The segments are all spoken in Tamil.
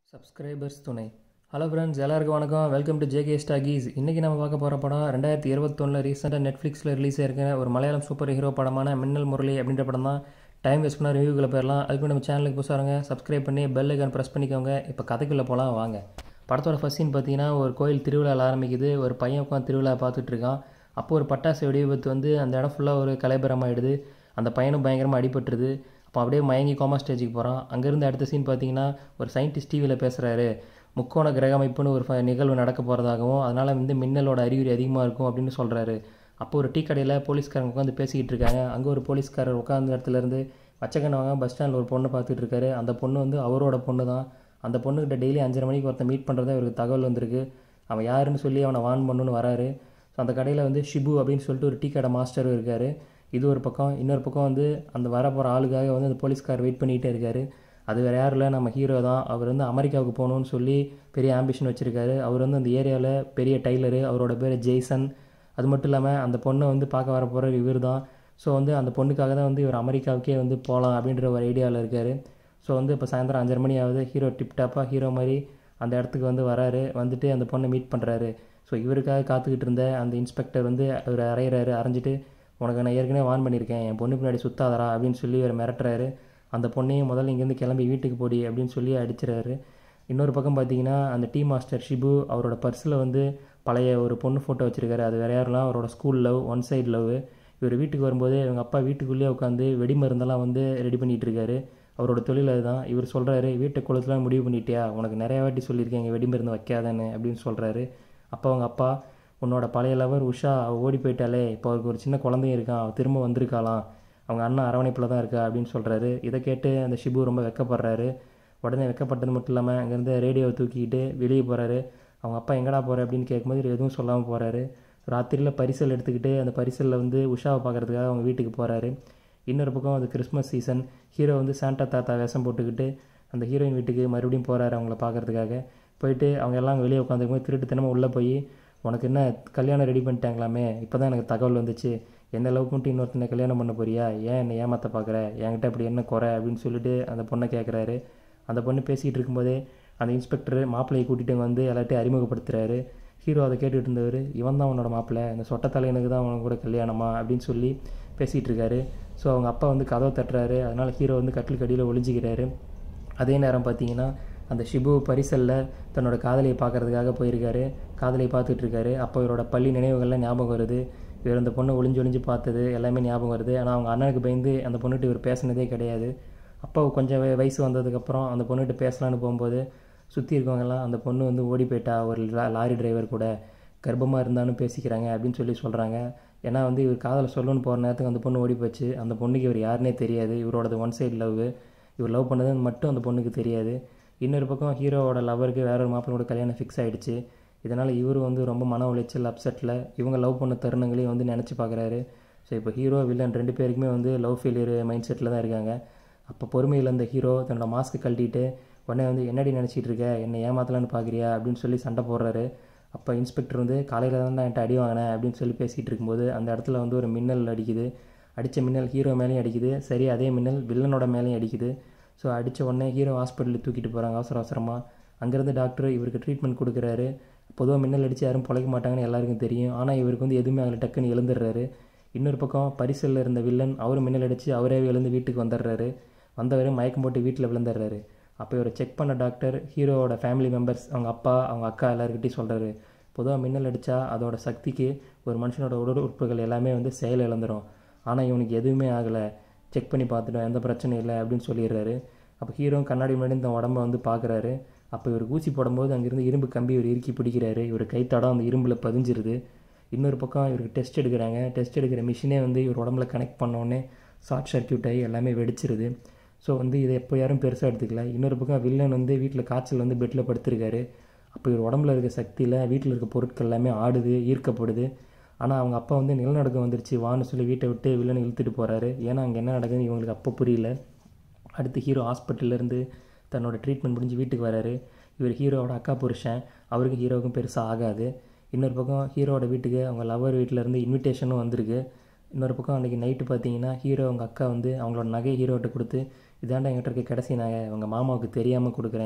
சப்ஸ்கிரைபர்ஸ் துணை ஹலோ ஃப்ரெண்ட்ஸ் எல்லாருக்கும் வணக்கம் வெல்கம் டு ஜேகே ஸ்டாகீஸ் இன்றைக்கி நம்ம பார்க்க போகிற படம் ரெண்டாயிரத்தி இருபத்தொன்னில் ரீசெண்டாக நெட்ஃப்ளிக்ஸில் ரிலீஸ் ஆயிருக்கிற ஒரு மலையாளம் சூப்பர் ஹீரோ படமான மின்னல் முரளி அப்படின்ற படம் தான் டைம் வேஸ்ட் பண்ணால் ரிவ்யூக்குள்ள போயிடலாம் அதுக்கு நம்ம சேனலுக்கு புதுசாக சப்ஸ்கிரைப் பண்ணி பெல் ஐக்கான் ப்ரெஸ் பண்ணிக்கோங்க இப்போ கதைக்குள்ளே போகலாம் வாங்க படத்தோட ஃபர்ஸ்ட் சீன் பார்த்தீங்கன்னா ஒரு கோயில் திருவிழாவில் ஆரம்பிக்குது ஒரு பையன் உட்காந்து திருவிழா பார்த்துட்டு இருக்கான் அப்போ ஒரு பட்டாசு வெடி விபத்து வந்து அந்த இடம் ஃபுல்லாக ஒரு கலைபரமாயிடுது அந்த பையனும் பயங்கரமாக அடிபட்டுருது அப்போ அப்படியே மயங்கி கோமா ஸ்டேஜுக்கு போகிறான் அங்கேருந்து அடுத்த சீன் பார்த்தீங்கன்னா ஒரு சயின்டிஸ்ட் டிவியில் பேசுகிறாரு முக்கோண கிரக அமைப்புன்னு ஒரு ஃப- நிகழ்வு நடக்க போகிறதாகவும் அதனால் வந்து மின்னலோட அறிகுறி அதிகமாக இருக்கும் அப்படின்னு சொல்கிறாரு அப்போ ஒரு டீ கடையில் போலீஸ்காரங்க உட்காந்து பேசிக்கிட்டு இருக்காங்க அங்கே ஒரு போலீஸ்காரர் உட்காந்த இடத்துல இருந்து வச்சக்கண்ணவங்க பஸ் ஸ்டாண்டில் ஒரு பொண்ணு பார்த்துட்டு இருக்காரு அந்த பொண்ணு வந்து அவரோட பொண்ணு தான் அந்த பொண்ணுக்கிட்ட டெய்லி அஞ்சரை மணிக்கு ஒருத்தன் மீட் பண்ணுறதா இவருக்கு தகவல் வந்திருக்கு அவன் யாருன்னு சொல்லி அவனை வான் பண்ணுன்னு வராரு ஸோ அந்த கடையில் வந்து ஷிபு அப்படின்னு சொல்லிட்டு ஒரு டீ கடை மாஸ்டரும் இருக்கார் இது ஒரு பக்கம் இன்னொரு பக்கம் வந்து அந்த வர போகிற ஆளுக்காக வந்து அந்த போலீஸ்கார் வெயிட் பண்ணிகிட்டே இருக்காரு அது வேறு யாரும் இல்லை நம்ம ஹீரோ தான் அவர் வந்து அமெரிக்காவுக்கு போகணும்னு சொல்லி பெரிய ஆம்பிஷன் வச்சுருக்காரு அவர் வந்து அந்த ஏரியாவில் பெரிய டைலரு அவரோட பேர் ஜெய்சன் அது மட்டும் இல்லாமல் அந்த பொண்ணை வந்து பார்க்க வர போகிற இவர் தான் ஸோ வந்து அந்த பொண்ணுக்காக தான் வந்து இவர் அமெரிக்காவுக்கே வந்து போகலாம் அப்படின்ற ஒரு ஐடியாவில் இருக்கார் ஸோ வந்து இப்போ சாயந்தரம் அஞ்சரை மணி ஆகுது ஹீரோ டிப்டாப்பாக ஹீரோ மாதிரி அந்த இடத்துக்கு வந்து வராரு வந்துட்டு அந்த பொண்ணை மீட் பண்ணுறாரு ஸோ இவருக்காக காத்துக்கிட்டு இருந்த அந்த இன்ஸ்பெக்டர் வந்து அவர் அரைகிறாரு அரைஞ்சிட்டு உனக்கு நான் ஏற்கனவே வார்ன் பண்ணியிருக்கேன் என் பொண்ணு பின்னாடி சுத்தாதரா அப்படின்னு சொல்லி அவர் மிரட்டுறாரு அந்த பொண்ணையும் முதல்ல இங்கேருந்து கிளம்பி வீட்டுக்கு போடி அப்படின்னு சொல்லி அடிச்சிறாரு இன்னொரு பக்கம் பார்த்தீங்கன்னா அந்த டீ மாஸ்டர் ஷிபு அவரோட பர்ஸில் வந்து பழைய ஒரு பொண்ணு ஃபோட்டோ வச்சிருக்காரு அது வேற யாரெல்லாம் அவரோட school love one side love இவர் வீட்டுக்கு வரும்போது இவங்க அப்பா வீட்டுக்குள்ளேயே உட்காந்து வெடி மருந்தெல்லாம் வந்து ரெடி பண்ணிட்டு இருக்காரு அவரோட தொழில் அதுதான் இவர் சொல்கிறாரு வீட்டை குளத்துலாம் முடிவு பண்ணிட்டியா உனக்கு நிறைய வாட்டி சொல்லியிருக்கேன் இங்கே வெடி மருந்து வைக்காதேன்னு அப்படின்னு சொல்கிறாரு அப்போ அவங்க அப்பா உன்னோட பழைய லவர் உஷா அவள் ஓடி போயிட்டாலே இப்போ அவருக்கு ஒரு சின்ன குழந்தையும் இருக்கான் அவள் திரும்ப வந்திருக்காளாம் அவங்க அண்ணன் அரவணைப்பில் தான் இருக்கா அப்படின்னு சொல்கிறாரு இதை கேட்டு அந்த ஷிபு ரொம்ப வெக்கப்படுறாரு உடனே வெக்கப்பட்டது மட்டும் இல்லாமல் அங்கேருந்து ரேடியோவை தூக்கிக்கிட்டு வெளியே போகிறாரு அவங்க அப்பா எங்கடா போகிற அப்படின்னு கேட்கும்போது இவர் எதுவும் சொல்லாமல் போகிறாரு ராத்திரியில் பரிசல் எடுத்துக்கிட்டு அந்த பரிசலில் வந்து உஷாவை பார்க்கறதுக்காக அவங்க வீட்டுக்கு போகிறாரு இன்னொரு பக்கம் அது கிறிஸ்மஸ் சீசன் ஹீரோ வந்து சாண்டா தாத்தா வேஷம் போட்டுக்கிட்டு அந்த ஹீரோயின் வீட்டுக்கு மறுபடியும் போகிறாரு அவங்கள பார்க்கறதுக்காக போயிட்டு அவங்க எல்லாம் வெளியே உட்காந்துருக்கும் திருட்டுத்தனமாக உள்ளே போய் உனக்கு என்ன கல்யாணம் ரெடி பண்ணிட்டாங்களாமே இப்போ தான் எனக்கு தகவல் வந்துச்சு எந்த அளவுக்கு மட்டும் இன்னொருத்தனை கல்யாணம் பண்ண போறியா ஏன் என்னை ஏமாற்ற பார்க்குற என்கிட்ட அப்படி என்ன குறை அப்படின்னு சொல்லிட்டு அந்த பொண்ணை கேட்குறாரு அந்த பொண்ணு பேசிகிட்டு இருக்கும்போதே அந்த இன்ஸ்பெக்டர் மாப்பிள்ளையை கூட்டிகிட்டு வந்து எல்லாத்தையும் அறிமுகப்படுத்துறாரு ஹீரோ அதை கேட்டுட்டு இருந்தவர் இவன் தான் உன்னோட மாப்பிள்ளை இந்த சொட்ட தலையனுக்கு தான் அவனுக்கு கூட கல்யாணமா அப்படின்னு சொல்லி பேசிகிட்டு இருக்காரு ஸோ அவங்க அப்பா வந்து கதவை தட்டுறாரு அதனால் ஹீரோ வந்து கட்டிலுக்கு அடியில் ஒளிஞ்சிக்கிறாரு அதே நேரம் பார்த்தீங்கன்னா அந்த ஷிபு பரிசலில் தன்னோட காதலியை பார்க்கறதுக்காக போயிருக்காரு காதலியை பார்த்துட்டு இருக்காரு அப்போ இவரோட பள்ளி நினைவுகள்லாம் ஞாபகம் வருது இவர் அந்த பொண்ணை ஒளிஞ்சு ஒளிஞ்சு பார்த்தது எல்லாமே ஞாபகம் வருது ஆனால் அவங்க அண்ணனுக்கு பயந்து அந்த பொண்ணுகிட்ட இவர் பேசினதே கிடையாது அப்போ கொஞ்சம் வய- வயசு வந்ததுக்கப்புறம் அந்த பொண்ணுகிட்ட பேசலான்னு போகும்போது சுற்றி இருக்கவங்கெல்லாம் அந்த பொண்ணு வந்து ஓடி போயிட்டா ஒரு லா- லாரி டிரைவர் கூட கர்ப்பமாக இருந்தாலும் பேசிக்கிறாங்க அப்படின்னு சொல்லி சொல்கிறாங்க ஏன்னா வந்து இவர் காதலை சொல்லணும்னு போகிற நேரத்துக்கு அந்த பொண்ணு ஓடி போச்சு அந்த பொண்ணுக்கு இவர் யாருனே தெரியாது இவரோடது ஒன் சைடு லவ் இவர் லவ் பண்ணது மட்டும் அந்த பொண்ணுக்கு தெரியாது இன்னொரு பக்கம் ஹீரோவோட லவருக்கு வேற ஒரு மாப்பிள்ளோட கல்யாணம் ஃபிக்ஸ் ஆயிடுச்சு இதனால் இவர் வந்து ரொம்ப மன உளைச்சல் அப்செட்டில் இவங்க லவ் பண்ண தருணங்களையும் வந்து நினச்சி பார்க்குறாரு ஸோ இப்போ ஹீரோ வில்லன் ரெண்டு பேருக்குமே வந்து லவ் ஃபெயிலியர் மைண்ட் செட்டில் தான் இருக்காங்க அப்போ பொறுமையில் அந்த ஹீரோ தன்னோட மாஸ்க்கு கழட்டிட்டு உடனே வந்து என்னடி நினச்சிட்டு இருக்க என்னை ஏமாத்தலான்னு பார்க்குறியா அப்படின்னு சொல்லி சண்டை போடுறாரு அப்போ இன்ஸ்பெக்டர் வந்து காலையில் தான் நான் என்கிட்ட அடி வாங்கினேன் அப்படின்னு சொல்லி பேசிகிட்டு இருக்கும்போது அந்த இடத்துல வந்து ஒரு மின்னல் அடிக்குது அடித்த மின்னல் ஹீரோ மேலேயும் அடிக்குது சரி அதே மின்னல் வில்லனோட மேலேயும் அடிக்குது ஸோ அடித்த உடனே ஹீரோ ஹாஸ்பிட்டலுக்கு தூக்கிட்டு போகிறாங்க அவசர அவசரமாக அங்கேருந்து டாக்டர் இவருக்கு ட்ரீட்மெண்ட் கொடுக்குறாரு பொதுவாக மின்னல் அடித்து யாரும் பொழைக்க மாட்டாங்கன்னு எல்லாருக்கும் தெரியும் ஆனால் இவருக்கு வந்து எதுவுமே அதில் டக்குன்னு எழுந்துடுறாரு இன்னொரு பக்கம் பரிசலில் இருந்த வில்லன் அவரும் மின்னல் அடித்து அவரே எழுந்து வீட்டுக்கு வந்துடுறாரு வந்தவரே மயக்கம் போட்டு வீட்டில் விழுந்துடுறாரு அப்போ இவரை செக் பண்ண டாக்டர் ஹீரோவோட ஃபேமிலி மெம்பர்ஸ் அவங்க அப்பா அவங்க அக்கா எல்லாருக்கிட்டையும் சொல்கிறாரு பொதுவாக மின்னல் அடித்தா அதோட சக்திக்கு ஒரு மனுஷனோட உடல் உறுப்புகள் எல்லாமே வந்து செயல் இழந்துரும் ஆனால் இவனுக்கு எதுவுமே ஆகலை செக் பண்ணி பார்த்துட்டோம் எந்த பிரச்சனையும் இல்லை அப்படின்னு சொல்லிடுறாரு அப்போ ஹீரோ கண்ணாடி முன்னாடி இந்த உடம்ப வந்து பார்க்குறாரு அப்போ இவர் ஊசி போடும்போது அங்கேருந்து இரும்பு கம்பி இவர் இறுக்கி பிடிக்கிறாரு இவர் கைத்தடம் அந்த இரும்பில் பதிஞ்சிருது இன்னொரு பக்கம் இவருக்கு டெஸ்ட் எடுக்கிறாங்க டெஸ்ட் எடுக்கிற மிஷினே வந்து இவர் உடம்புல கனெக்ட் பண்ணோடனே ஷார்ட் சர்க்யூட் ஆகி எல்லாமே வெடிச்சிருது ஸோ வந்து இதை எப்போ யாரும் பெருசாக எடுத்துக்கல இன்னொரு பக்கம் வில்லன் வந்து வீட்டில் காய்ச்சல் வந்து பெட்டில் படுத்திருக்காரு அப்போ இவர் உடம்புல இருக்க சக்தியில் வீட்டில் இருக்க பொருட்கள் எல்லாமே ஆடுது ஈர்க்கப்படுது ஆனால் அவங்க அப்பா வந்து நிலநடுக்கம் வந்துருச்சு வான்னு சொல்லி வீட்டை விட்டு வில்லனை இழுத்துட்டு போகிறாரு ஏன்னா அங்கே என்ன நடக்குதுன்னு இவங்களுக்கு அப்போ புரியல அடுத்து ஹீரோ ஹாஸ்பிட்டல்லேருந்து தன்னோட ட்ரீட்மெண்ட் முடிஞ்சு வீட்டுக்கு வராரு இவர் ஹீரோவோட அக்கா புருஷன் அவருக்கும் ஹீரோவுக்கும் பெருசாக ஆகாது இன்னொரு பக்கம் ஹீரோவோட வீட்டுக்கு அவங்க லவர் வீட்டிலேருந்து இன்விடேஷனும் வந்திருக்கு இன்னொரு பக்கம் அன்றைக்கி நைட்டு பார்த்தீங்கன்னா ஹீரோ அவங்க அக்கா வந்து அவங்களோட நகை ஹீரோட்ட கொடுத்து இதாண்டா என்கிட்ட இருக்க கடைசி நகை உங்கள் மாமாவுக்கு தெரியாமல் கொடுக்குறேன்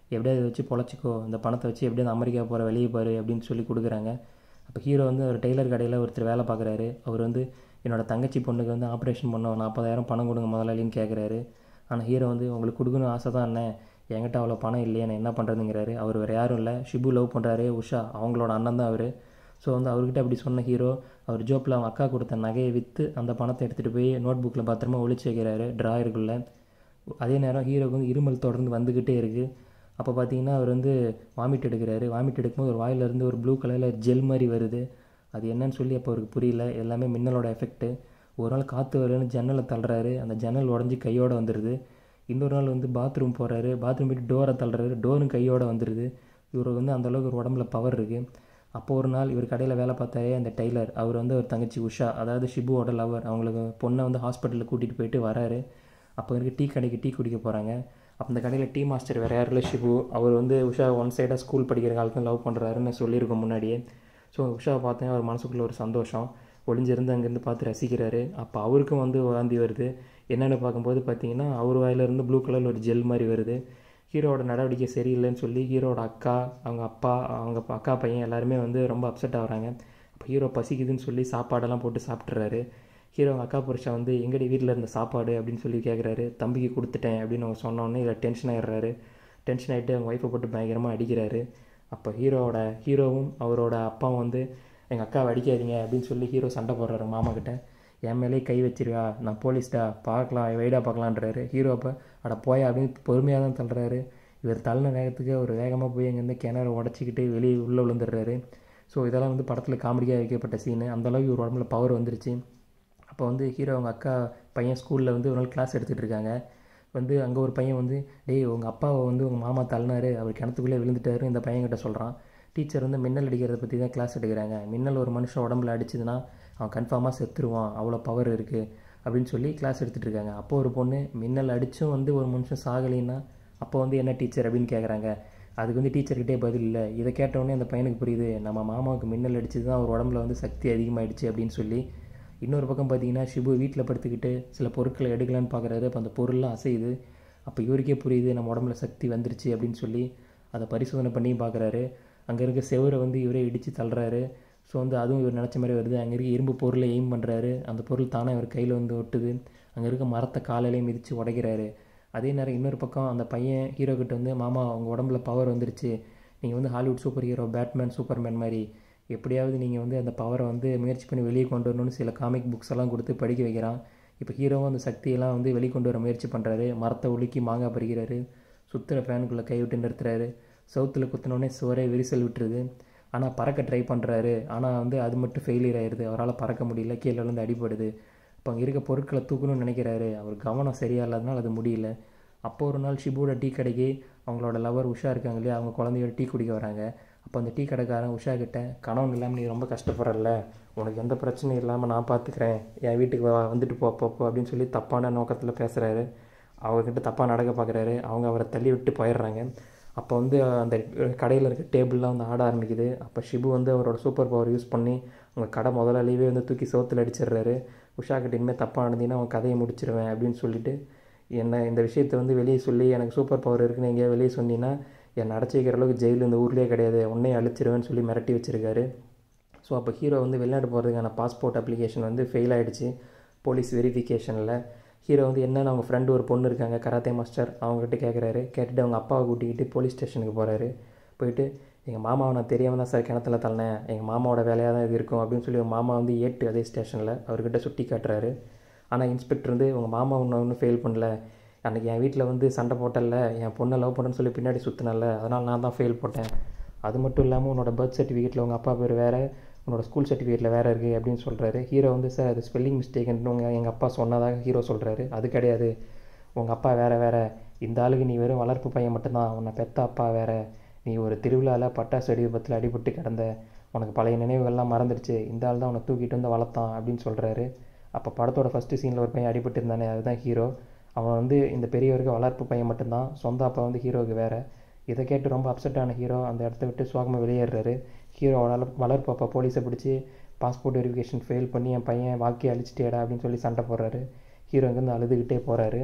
எப்படியாவது இதை வச்சு பொழைச்சிக்கோ இந்த பணத்தை வச்சு எப்படியாவது அமெரிக்கா போகிற வெளியே பாரு அப்படின்னு சொல்லி கொடுக்குறாங்க அப்போ ஹீரோ வந்து ஒரு டெய்லர் கடையில் ஒருத்தர் வேலை பார்க்குறாரு அவர் வந்து என்னோடய தங்கச்சி பொண்ணுக்கு வந்து ஆப்ரேஷன் பண்ணோம் நாற்பதாயிரம் பணம் கொடுங்க முதலாளின்னு கேட்குறாரு ஆனால் ஹீரோ வந்து உங்களுக்கு கொடுக்கணும் ஆசை தான் என்ன என்கிட்ட அவ்வளோ பணம் இல்லையே நான் என்ன பண்ணுறதுங்கிறாரு அவர் வேறு யாரும் இல்லை ஷிபு லவ் பண்ணுறாரு உஷா அவங்களோட அண்ணன் தான் அவர் ஸோ வந்து அவர்கிட்ட அப்படி சொன்ன ஹீரோ அவர் ஜோப்பில் அவங்க அக்கா கொடுத்த நகையை விற்று அந்த பணத்தை எடுத்துகிட்டு போய் நோட் புக்கில் பத்திரமா ஒழிச்சு வைக்கிறாரு ட்ராயருக்குள்ளே அதே நேரம் ஹீரோக்கு வந்து இருமல் தொடர்ந்து வந்துக்கிட்டே இருக்குது அப்போ பார்த்தீங்கன்னா அவர் வந்து வாமிட் எடுக்கிறாரு வாமிட் எடுக்கும்போது ஒரு வாயிலிருந்து ஒரு ப்ளூ கலரில் ஜெல் மாதிரி வருது அது என்னன்னு சொல்லி அப்போ அவருக்கு புரியல எல்லாமே மின்னலோட எஃபெக்ட்டு ஒரு நாள் காற்று வருதுன்னு ஜன்னலை தள்ளுறாரு அந்த ஜன்னல் உடஞ்சி கையோடு வந்துடுது இன்னொரு நாள் வந்து பாத்ரூம் போகிறாரு பாத்ரூம் போயிட்டு டோரை தள்ளுறாரு டோரும் கையோடு வந்துடுது இவருக்கு வந்து அந்தளவுக்கு ஒரு உடம்புல பவர் இருக்குது அப்போ ஒரு நாள் இவர் கடையில் வேலை பார்த்தாரே அந்த டெய்லர் அவர் வந்து ஒரு தங்கச்சி உஷா அதாவது ஷிபுவோட லவர் அவங்களுக்கு பொண்ணை வந்து ஹாஸ்பிட்டலில் கூட்டிகிட்டு போயிட்டு வராரு அப்போ இருக்க டீ கடைக்கு டீ குடிக்க போகிறாங்க அப்போ அந்த கடையில் டீ மாஸ்டர் வேறு யாரும் இல்லை ஷிபு அவர் வந்து உஷா ஒன் சைடாக ஸ்கூல் படிக்கிற காலத்தில் லவ் பண்ணுறாருன்னு சொல்லியிருக்கோம் முன்னாடியே ஸோ உஷாவை பார்த்தேன் அவர் மனசுக்குள்ளே ஒரு சந்தோஷம் ஒளிஞ்சிருந்து அங்கேருந்து பார்த்து ரசிக்கிறாரு அப்போ அவருக்கும் வந்து வாந்தி வருது என்னென்னு பார்க்கும்போது பார்த்தீங்கன்னா அவர் வாயிலிருந்து ப்ளூ கலரில் ஒரு ஜெல் மாதிரி வருது ஹீரோவோட நடவடிக்கை சரியில்லைன்னு சொல்லி ஹீரோட அக்கா அவங்க அப்பா அவங்க அக்கா பையன் எல்லாருமே வந்து ரொம்ப அப்செட் ஆகுறாங்க அப்போ ஹீரோ பசிக்குதுன்னு சொல்லி சாப்பாடெல்லாம் போட்டு சாப்பிட்றாரு ஹீரோ அவங்க அக்கா புருஷன் வந்து எங்கடி வீட்டில் இருந்த சாப்பாடு அப்படின்னு சொல்லி கேட்குறாரு தம்பிக்கு கொடுத்துட்டேன் அப்படின்னு அவங்க சொன்னோன்னே இதில் டென்ஷன் ஆகிடுறாரு டென்ஷன் ஆகிட்டு அவங்க ஒய்ஃபை போட்டு பயங்கரமாக அடிக்கிறாரு அப்போ ஹீரோவோட ஹீரோவும் அவரோட அப்பாவும் வந்து எங்கள் அக்காவை அடிக்காதீங்க அப்படின்னு சொல்லி ஹீரோ சண்டை போடுறாரு மாமா கிட்ட என் மேலே கை வச்சிருக்கா நான் போலீஸ்டா பார்க்கலாம் வெயிடாக பார்க்கலான்றாரு ஹீரோ அப்போ அட போயா அப்படின்னு பொறுமையாக தான் தள்ளுறாரு இவர் தள்ளின வேகத்துக்கு அவர் வேகமாக போய் அங்கேருந்து கிணறு உடச்சிக்கிட்டு வெளியே உள்ளே விழுந்துடுறாரு ஸோ இதெல்லாம் வந்து படத்தில் காமெடியாக வைக்கப்பட்ட சீனு அந்தளவுக்கு இவர் உடம்புல பவர் வந்துருச்சு அப்போ வந்து ஹீரோ அவங்க அக்கா பையன் ஸ்கூலில் வந்து ஒரு நாள் கிளாஸ் எடுத்துகிட்டு இருக்காங்க வந்து அங்கே ஒரு பையன் வந்து டேய் உங்கள் அப்பாவை வந்து உங்கள் மாமா தள்ளினாரு அவர் கிணத்துக்குள்ளே விழுந்துட்டாரு இந்த பையன்கிட்ட சொல்கிறான் டீச்சர் வந்து மின்னல் அடிக்கிறத பற்றி தான் கிளாஸ் எடுக்கிறாங்க மின்னல் ஒரு மனுஷன் உடம்புல அடிச்சதுன்னா அவன் கன்ஃபார்மாக செத்துருவான் அவ்வளோ பவர் இருக்குது அப்படின்னு சொல்லி கிளாஸ் எடுத்துகிட்டு இருக்காங்க அப்போ ஒரு பொண்ணு மின்னல் அடித்தும் வந்து ஒரு மனுஷன் சாகலைன்னா அப்போ வந்து என்ன டீச்சர் அப்படின்னு கேட்குறாங்க அதுக்கு வந்து டீச்சர்கிட்டே பதில் இல்லை இதை கேட்டவுடனே அந்த பையனுக்கு புரியுது நம்ம மாமாவுக்கு மின்னல் அடிச்சது தான் அவர் உடம்புல வந்து சக்தி அதிகமாகிடுச்சு அப்படின்னு சொல்லி இன்னொரு பக்கம் பார்த்தீங்கன்னா ஷிபு வீட்டில் படுத்துக்கிட்டு சில பொருட்களை எடுக்கலான்னு பார்க்குறாரு அப்போ அந்த பொருள்லாம் அசையுது அப்போ இவருக்கே புரியுது நம்ம உடம்புல சக்தி வந்துருச்சு அப்படின்னு சொல்லி அதை பரிசோதனை பண்ணி பார்க்குறாரு அங்கே இருக்க செவரை வந்து இவரே இடித்து தள்ளுறாரு ஸோ வந்து அதுவும் இவர் நினச்ச மாதிரி வருது அங்கே இருக்க இரும்பு பொருளை எய்ம் பண்ணுறாரு அந்த பொருள் தானே இவர் கையில் வந்து ஒட்டுது அங்கே இருக்க மரத்தை காலையிலே மிதித்து உடைக்கிறாரு அதே நேரம் இன்னொரு பக்கம் அந்த பையன் ஹீரோ கிட்ட வந்து மாமா அவங்க உடம்புல பவர் வந்துருச்சு நீங்கள் வந்து Hollywood super hero Batman Superman மாதிரி எப்படியாவது நீங்கள் வந்து அந்த பவரை வந்து முயற்சி பண்ணி வெளியே கொண்டு வரணும்னு சில காமிக் புக்ஸ் எல்லாம் கொடுத்து படிக்க வைக்கிறான் இப்போ ஹீரோவும் அந்த சக்தியெல்லாம் வந்து வெளியே கொண்டு வர முயற்சி பண்ணுறாரு மரத்தை உலுக்கி மாங்காய் பறிக்கிறாரு சுற்றுற ஃபேனுக்குள்ளே கை விட்டு நிறுத்துறாரு சவுத்தில் குத்தினோடனே சுவரே விரிசல் விட்டுருது ஆனால் பறக்க ட்ரை பண்ணுறாரு ஆனால் வந்து அது மட்டும் ஃபெயிலியர் ஆயிடுது அவரால் பறக்க முடியல கீழே விழுந்து அடிபடுது இப்போ அங்கே இருக்க பொருட்களை தூக்கணும்னு நினைக்கிறாரு அவர் கவனம் சரியாக இல்லாதனால அது முடியல அப்போ ஒரு நாள் ஷிபுவோட டீ கடைக்கு அவங்களோட லவர் உஷா இருக்காங்க இல்லையா அவங்க குழந்தையோட டீ குடிக்க வராங்க அப்போ அந்த டீ கடைக்காரன் உஷா கிட்ட கணவன் இல்லாமல் நீ ரொம்ப கஷ்டப்படுறல உனக்கு எந்த பிரச்சனையும் இல்லாமல் நான் பார்த்துக்கிறேன் என் வீட்டுக்கு வா வந்துட்டு போ போ, போ அப்படின்னு சொல்லி தப்பான நோக்கத்தில் பேசுகிறாரு அவர்கிட்ட தப்பாக நடக்க பார்க்குறாரு அவங்க அவரை தள்ளி விட்டு போயிடுறாங்க அப்போ வந்து அந்த கடையில் இருக்க டேபிள்லாம் வந்து ஆட ஆரம்பிக்குது அப்போ ஷிபு வந்து அவரோட சூப்பர் பவர் யூஸ் பண்ணி உங்கள் கடை முதலாளியவே வந்து தூக்கி சோத்தில் அடிச்சிடுறாரு உஷா கிட்ட இனிமேல் தப்பாக நடந்தீங்கன்னா அவன் கதையை முடிச்சிருவேன் அப்படின்னு சொல்லிட்டு என்ன இந்த விஷயத்தை வந்து வெளியே சொல்லி எனக்கு சூப்பர் பவர் இருக்குன்னு எங்கேயா வெளியே சொன்னீங்கன்னா என்னை அடைச்சி வைக்கிற அளவுக்கு ஜெயில் இந்த ஊர்லேயே கிடையாது உன்னையே அழிச்சிருவேன்னு சொல்லி மிரட்டி வச்சிருக்காரு ஸோ அப்போ ஹீரோ வந்து வெளிநாடு போகிறதுக்கான பாஸ்போர்ட் அப்ளிகேஷன் வந்து ஃபெயில் ஆகிடுச்சு போலீஸ் வெரிஃபிகேஷனில் ஹீரோ வந்து என்னென்னு அவங்க ஃப்ரெண்டு ஒரு பொண்ணு இருக்காங்க கராத்தே மாஸ்டர் அவங்ககிட்ட கேட்குறாரு கேட்டுட்டு அவங்க அப்பாவை கூட்டிக்கிட்டு போலீஸ் ஸ்டேஷனுக்கு போகிறாரு போயிட்டு எங்கள் மாமாவை நான் தெரியாமல் தான் சார் கிணத்துல தள்ளினேன் எங்கள் மாமாவோட வேலையாக தான் இது இருக்கும் அப்படின்னு சொல்லி அவங்க மாமா வந்து ஏட்டு அதே ஸ்டேஷனில் அவர்கிட்ட சுட்டி காட்டுறாரு ஆனால் இன்ஸ்பெக்டர் வந்து உங்கள் மாமா ஒன்று ஒன்றும் ஃபெயில் பண்ணல அன்றைக்கி என் வீட்டில் வந்து சண்டை போட்டல என் பொண்ணை லவ் பண்ணுன்னு சொல்லி பின்னாடி சுற்றினல அதனால் நான் தான் ஃபெயில் போட்டேன் அது மட்டும் இல்லாமல் உன்னோட பர்த் சர்டிஃபிகேட்டில் உங்கள் அப்பா பேர் வேறு உன்னோட ஸ்கூல் சர்டிஃபிகேட்டில் வேறு இருக்குது அப்படின்னு சொல்கிறாரு ஹீரோ வந்து சார் அது ஸ்பெல்லிங் மிஸ்டேக்னு உங்கள் எங்கள் அப்பா சொன்னதாக ஹீரோ சொல்கிறாரு அது கிடையாது உங்கள் அப்பா வேறு வேறு இந்த ஆளுக்கு நீ வெறும் வளர்ப்பு பையன் மட்டும்தான் உன்னை பெத்த அப்பா வேறு நீ ஒரு திருவிழாவில் பட்டாசு வெடி விபத்தில் அடிபட்டு கிடந்த உனக்கு பழைய நினைவுகள்லாம் மறந்துடுச்சு இந்த ஆள் தான் உன்னை தூக்கிட்டு வந்து வளர்த்தான் அப்படின்னு சொல்கிறாரு அப்போ படத்தோட ஃபஸ்ட்டு சீனில் ஒரு பையன் அடிபட்டு இருந்தானே அதுதான் ஹீரோ அவன் வந்து இந்த பெரியவருக்கு வளர்ப்பு பையன் மட்டும்தான் சொந்த அப்பா வந்து ஹீரோவுக்கு வேறு இதை கேட்டு ரொம்ப அப்செட் ஆன ஹீரோ அந்த இடத்த விட்டு சோகமாக வெளியேறாரு ஹீரோ வளர் வளர்ப்பு அப்பா போலீஸை பிடிச்சி பாஸ்போர்ட் வெரிஃபிகேஷன் ஃபெயில் பண்ணி என் பையன் வாழ்க்கையை அழிச்சிட்டேடா அப்படின்னு சொல்லி சண்டை போடுறாரு ஹீரோ இங்கேருந்து அழுதுகிட்டே போகிறாரு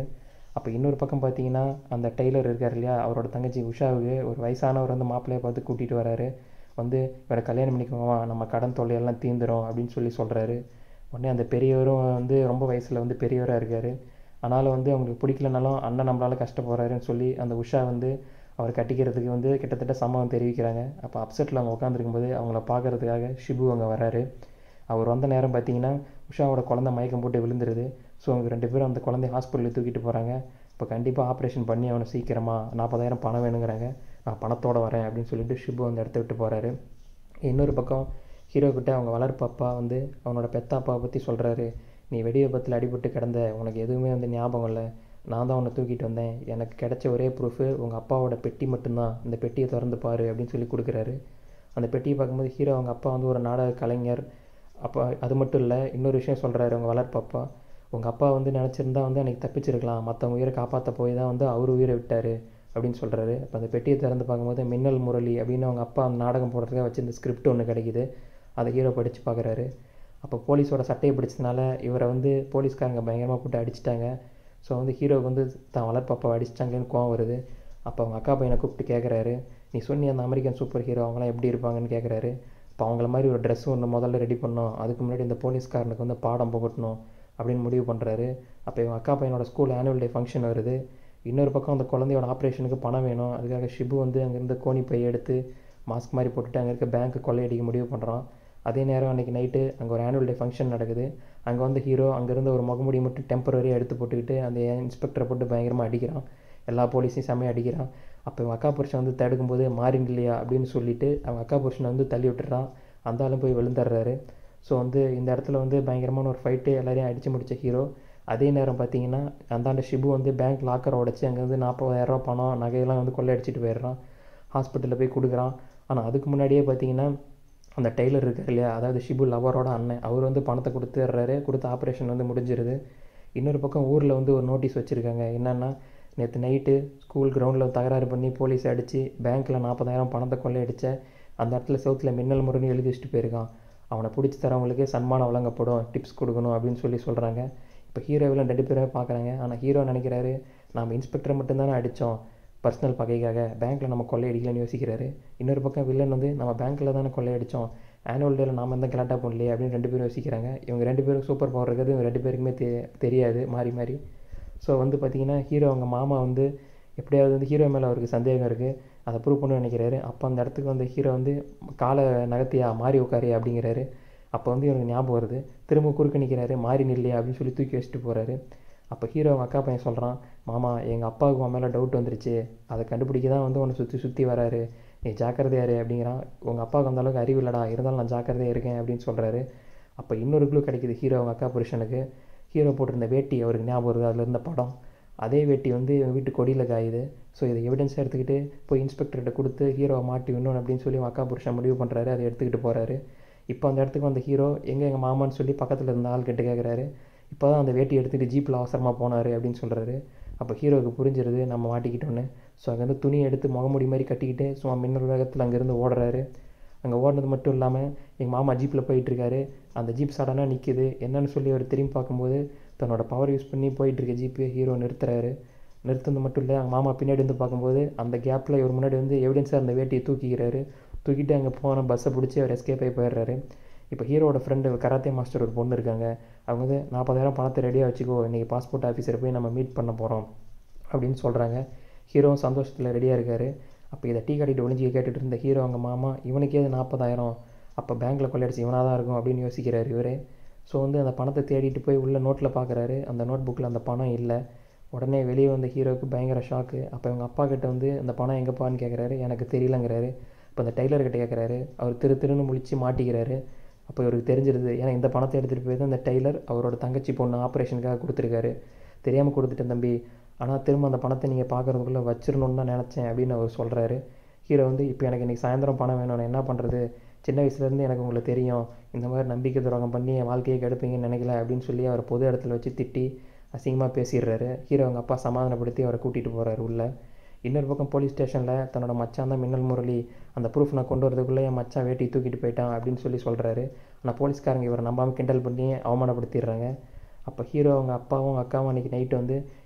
அப்போ இன்னொரு பக்கம் பார்த்தீங்கன்னா அந்த டெய்லர் இருக்கார் இல்லையா அவரோட தங்கச்சி உஷாவுக்கு ஒரு வயசானவர் வந்து மாப்பிள்ளையை பார்த்து கூட்டிகிட்டு வராரு வந்து இவரை கல்யாணம் பண்ணிக்கோமா நம்ம கடன் தொல்லையெல்லாம் தீந்துரும் அப்படின்னு சொல்லி சொல்கிறாரு உடனே அந்த பெரியவரும் வந்து ரொம்ப வயசில் வந்து பெரியவராக இருக்கார் ஆனாலும் வந்து அவங்களுக்கு பிடிக்கலனாலும் அண்ணன் நம்மளால் கஷ்டப்படுறாருன்னு சொல்லி அந்த உஷா வந்து அவர் கட்டிக்கிறதுக்கு வந்து கிட்டத்தட்ட சம்மதம் தெரிவிக்கிறாங்க அப்போ அப்செட்டில் அவங்க உட்காந்துருக்கும்போது அவங்கள பார்க்கறதுக்காக ஷிபு அங்கே வராரு அவர் வந்த நேரம் பார்த்தீங்கன்னா உஷாவோட குழந்தை மயக்கம் போட்டு விழுந்துருது ஸோ அவங்க ரெண்டு பேரும் அந்த குழந்தைய ஹாஸ்பிட்டலுக்கு தூக்கிட்டு போகிறாங்க இப்போ கண்டிப்பாக ஆப்ரேஷன் பண்ணி அவனை சீக்கிரமாக நாற்பதாயிரம் பணம் வேணுங்கிறாங்க நான் பணத்தோடு வரேன் அப்படின்னு சொல்லிட்டு ஷிபு அந்த இடத்த விட்டு போகிறாரு இன்னொரு பக்கம் ஹீரோ கிட்ட அவங்க வளர்ப்பு அப்பா வந்து அவனோட பெத்த அப்பாவை பற்றி சொல்கிறாரு நீ வெடி விபத்தில் அடிபட்டு கிடந்த உனக்கு எதுவுமே வந்து ஞாபகம் இல்லை நான் தான் உன்னை தூக்கிட்டு வந்தேன் எனக்கு கிடைச்ச ஒரே ப்ரூஃபு உங்கள் அப்பாவோட பெட்டி மட்டும்தான் இந்த பெட்டியை திறந்து பாரு அப்படின்னு சொல்லி கொடுக்குறாரு அந்த பெட்டியை பார்க்கும்போது ஹீரோ அவங்க அப்பா வந்து ஒரு நாடக கலைஞர் அப்போ அது மட்டும் இல்லை இன்னொரு விஷயம் சொல்கிறாரு அவங்க வளர்ப்பு அப்பா உங்கள் அப்பா வந்து நினச்சிருந்தா வந்து அன்றைக்கி தப்பிச்சிருக்கலாம் மற்றவங்க உயிரை காப்பாற்ற போய் தான் வந்து அவர் உயிரை விட்டார் அப்படின்னு சொல்கிறாரு அப்போ அந்த பெட்டியை திறந்து பார்க்கும்போது மின்னல் முரளி அப்படின்னு அவங்க அப்பா அந்த நாடகம் போடுறதுக்காக வச்சிருந்த ஸ்கிரிப்ட் ஒன்று கிடைக்குது அதை ஹீரோ படித்து பார்க்குறாரு அப்போ போலீஸோட சட்டையை பிடிச்சதுனால இவரை வந்து போலீஸ்காரங்க பயங்கரமாக போட்டு அடிச்சிட்டாங்க ஸோ வந்து ஹீரோவுக்கு வந்து தான் வளர்ப்பு அப்பா அடிச்சிட்டாங்கன்னு கோவம் வருது அப்போ அவங்க அக்கா பையனை கூப்பிட்டு கேட்குறாரு நீ சொன்னி அந்த அமெரிக்கன் சூப்பர் ஹீரோ அவங்களாம் எப்படி இருப்பாங்கன்னு கேட்குறாரு இப்போ அவங்கள மாதிரி ஒரு ட்ரெஸ் ஒன்று முதல்ல ரெடி பண்ணோம் அதுக்கு முன்னாடி இந்த போலீஸ்காரனுக்கு வந்து பாடம் புகட்டணும் அப்படின்னு முடிவு பண்ணுறாரு அப்போ இவங்க அக்கா பையனோட ஸ்கூல் ஆனுவல் டே ஃபங்க்ஷன் வருது இன்னொரு பக்கம் அந்த குழந்தையோட ஆப்ரேஷனுக்கு பணம் வேணும் அதுக்காக ஷிபு வந்து அங்கேருந்து கோணி பை எடுத்து மாஸ்க் மாதிரி போட்டுட்டு அங்கே இருக்க பேங்க்கு கொள்ளையடிக்க முடிவு பண்ணுறான் அதே நேரம் அன்றைக்கி நைட்டு அங்கே ஒரு ஆனுவல் டே ஃபங்க்ஷன் நடக்குது அங்கே வந்து ஹீரோ அங்கேருந்து ஒரு முகமுடி மட்டும் டெம்பரரியாக எடுத்து போட்டுக்கிட்டு அந்த இன்ஸ்பெக்டரை போட்டு பயங்கரமாக அடிக்கிறான் எல்லா போலீஸையும் செம்மையாக அடிக்கிறான் அப்போ இவன் அக்கா புருஷன் வந்து தடுக்கும்போது மாறின் இல்லையா அப்படின்னு சொல்லிட்டு அவன் அக்கா புருஷனை வந்து தள்ளி விட்டுறான் அந்த ஆளும் போய் விழுந்துடுறாரு ஸோ வந்து இந்த இடத்துல வந்து பயங்கரமான ஒரு ஃபைட்டு எல்லாரையும் அடித்து முடித்த ஹீரோ அதே நேரம் பார்த்தீங்கன்னா அந்தாண்ட ஷிபு வந்து பேங்க் லாக்கரை உடச்சி அங்கேருந்து நாற்பதாயிரரூவா பணம் நகையெல்லாம் வந்து கொள்ளையடிச்சிட்டு போயிடுறான் ஹாஸ்பிட்டலில் போய் கொடுக்குறான் ஆனால் அதுக்கு முன்னாடியே பார்த்தீங்கன்னா அந்த டெய்லர் இருக்கார் இல்லையா அதாவது ஷிபு லவரோட அண்ணன் அவர் வந்து பணத்தை கொடுத்துட்றாரு கொடுத்த ஆப்ரேஷன் வந்து முடிஞ்சிருது இன்னொரு பக்கம் ஊரில் வந்து ஒரு நோட்டீஸ் வச்சுருக்காங்க என்னென்னா நேற்று நைட்டு ஸ்கூல் கிரவுண்டில் தகராறு பண்ணி போலீஸ் அடித்து பேங்க்கில் நாற்பதாயிரம் பணத்தை கொள்ளையடிச்ச அந்த இடத்துல செவுத்தில் மின்னல் முறைன்னு எழுதி வச்சுட்டு போயிருக்கான் அவனை பிடிச்சி தரவங்களுக்கே சன்மானம் வழங்கப்படும் டிப்ஸ் கொடுக்கணும் அப்படின்னு சொல்லி சொல்கிறாங்க இப்போ ஹீரோவில் ரெண்டு பேருமே பார்க்குறாங்க ஆனால் ஹீரோ நினைக்கிறாரு நம்ம இன்ஸ்பெக்டரை மட்டும்தானே அடித்தோம் பர்சனல் பகைக்காக பேங்க்கில் நம்ம கொள்ளையடிக்கலன்னு யோசிக்கிறாரு இன்னொரு பக்கம் வில்லன் வந்து நம்ம பேங்க்கில் தானே கொள்ளையடித்தோம் ஆனுவல் டேல நாம எந்த கலாட்டா பண்ணலையே அப்படின்னு ரெண்டு பேரும் யோசிக்கிறாங்க இவங்க ரெண்டு பேரும் சூப்பர் பவர் இருக்கிறது இவங்க ரெண்டு பேருக்குமே தெ தெரியாது மாறி மாறி ஸோ வந்து பார்த்தீங்கன்னா ஹீரோ அவங்க மாமா வந்து எப்படியாவது வந்து ஹீரோ மேலே அவருக்கு சந்தேகம் இருக்குது அதை ப்ரூவ் பண்ண நினைக்கிறாரு அப்போ அந்த இடத்துக்கு வந்து ஹீரோ வந்து காலை நகர்த்தியா மாறி உட்காரியா அப்படிங்கிறாரு அப்போ வந்து இவனுக்கு ஞாபகம் வருது திரும்ப குறுக்க நிற்கிறாரு மாறி நில்லையா அப்படின்னு சொல்லி தூக்கி வச்சுட்டு போகிறாரு அப்போ ஹீரோ அவங்க அக்கா பையன் சொல்கிறான் மாமா எங்கள் அப்பாவுக்கு உன் மேலே டவுட் வந்துருச்சு அதை கண்டுபிடிக்க தான் வந்து உன்னை சுற்றி சுற்றி வராரு நீ ஜாக்கிரதையாரு அப்படிங்கிறான் உங்கள் அப்பாவுக்கு அந்த அளவுக்கு அறிவு இல்லடா இருந்தாலும் நான் ஜாக்கிரதையாக இருக்கேன் அப்படின்னு சொல்கிறாரு அப்போ இன்னொரு க்ளூ கிடைக்குது ஹீரோ அவங்க அக்கா புருஷனுக்கு ஹீரோ போட்டிருந்த வேட்டி அவருக்கு ஞாபகம் வருது அதில் இருந்த படம் அதே வேட்டி வந்து இவன் வீட்டு கொடியில் காயுது ஸோ இதை எவிடன்ஸாக எடுத்துக்கிட்டு போய் இன்ஸ்பெக்டர்கிட்ட கொடுத்து ஹீரோவை மாட்டி விடணும் அப்படின்னு சொல்லி அக்கா புருஷன் முடிவு பண்ணுறாரு அதை எடுத்துக்கிட்டு போகிறாரு இப்போ அந்த இடத்துக்கு வந்த ஹீரோ எங்கே எங்கள் மாமான்னு சொல்லி பக்கத்தில் இருந்த ஆள் கிட்ட கேட்குறாரு இப்போ தான் அந்த வேட்டி எடுத்துகிட்டு ஜீப்பில் அவசரமாக போனார் அப்படின்னு சொல்கிறாரு அப்போ ஹீரோவுக்கு புரிஞ்சிருது நம்ம மாட்டிக்கிட்டோன்னு ஸோ அங்கேருந்து துணி எடுத்து முகமுடி மாதிரி கட்டிக்கிட்டு சும்மா மின்னல் வேகத்தில் அங்கேருந்து ஓடுறாரு அங்கே ஓடினது மட்டும் இல்லாமல் எங்கள் மாமா ஜீப்பில் போயிட்டுருக்காரு அந்த ஜீப் சடனாக நிற்கிது என்னன்னு சொல்லி அவர் திரும்பி பார்க்கும்போது தன்னோட பவர் யூஸ் பண்ணி போயிட்டுருக்க ஜீப்பு ஹீரோ நிறுத்துறாரு நிறுத்துனது மட்டும் இல்லை அவங்க மாமா பின்னாடி வந்து பார்க்கும்போது அந்த கேப்பில் இவர் முன்னாடி வந்து எவிடன்ஸாக அந்த வேட்டியை தூக்கிக்கிறாரு தூக்கிட்டு அங்கே போன பஸ்ஸை பிடிச்சி அவர் எஸ்கேப் ஆகி போயிடுறாரு இப்போ ஹீரோட ஃப்ரெண்டு கராத்தே மாஸ்டர் ஒரு பொண்ணு இருக்காங்க அவங்க வந்து நாற்பதாயிரம் பணத்தை ரெடியாக வச்சுக்கோ இன்றைக்கி பாஸ்போர்ட் ஆஃபீஸரை போய் நம்ம மீட் பண்ண போகிறோம் அப்படின்னு சொல்கிறாங்க ஹீரோவும் சந்தோஷத்தில் ரெடியாக இருக்கார் அப்போ இதை டீ கட்டிட்டு ஒளிஞ்சி கேட்டுட்டு இருந்த ஹீரோ அவங்க மாமா இவனுக்கே அது நாற்பதாயிரம் அப்போ பேங்க்கில் கொள்ளையடிச்சு இவனாக தான் இருக்கும் அப்படின்னு யோசிக்கிறார் இவரே ஸோ வந்து அந்த பணத்தை தேடிட்டு போய் உள்ள நோட்டில் பார்க்குறாரு அந்த நோட் புக்கில் அந்த பணம் இல்லை உடனே வெளியே வந்த ஹீரோவுக்கு பயங்கர ஷாக்கு அப்போ இவங்க அப்பா கிட்ட வந்து அந்த பணம் எங்கேப்பான்னு கேட்குறாரு எனக்கு தெரியலங்கிறாரு இப்போ அந்த டெய்லர் கிட்ட கேட்குறாரு அவர் திரு திருன்னு முழிச்சு மாட்டிக்கிறாரு அப்போ இவருக்கு தெரிஞ்சிருது ஏன்னா இந்த பணத்தை எடுத்துகிட்டு போய் தான் இந்த டெய்லர் அவரோட தங்கச்சி பொண்ணு ஆப்ரேஷனுக்காக கொடுத்துருக்காரு தெரியாமல் கொடுத்துட்டேன் தம்பி ஆனால் திரும்ப அந்த பணத்தை நீங்கள் பார்க்குறதுக்குள்ளே வச்சிடணுன்னு தான் நினச்சேன் அப்படின்னு அவர் சொல்கிறாரு ஹீரோ வந்து இப்போ எனக்கு இன்றைக்கி சாயந்தரம் பணம் வேணும் நான் என்ன பண்ணுறது சின்ன வயசுலேருந்து எனக்கு உங்களுக்கு தெரியும் இந்த மாதிரி நம்பிக்கை துரோகம் பண்ணி என் வாழ்க்கையை கெடுப்பீங்கன்னு நினைக்கல அப்படின்னு சொல்லி அவர் பொது இடத்துல வச்சு திட்டி அசிங்கமாக பேசிடுறாரு ஹீரோ அவங்க அப்பா சமாதானப்படுத்தி அவரை கூட்டிகிட்டு போகிறாரு உள்ளே இன்னொரு பக்கம் போலீஸ் ஸ்டேஷனில் தன்னோட மச்சான் தான் மின்னல் முரளி அந்த ப்ரூஃப் நான் கொண்டு வரதுக்குள்ளே என் மச்சான் வேட்டி தூக்கிட்டு போயிட்டான் அப்படின்னு சொல்லி சொல்கிறாரு ஆனால் போலீஸ்காரங்க இவரை நம்பாமல் கிண்டல் பண்ணி அவமானப்படுத்திடுறாங்க அப்போ ஹீரோ அவங்க அப்பாவும் அக்காவும் அன்றைக்கி நைட்டு வந்து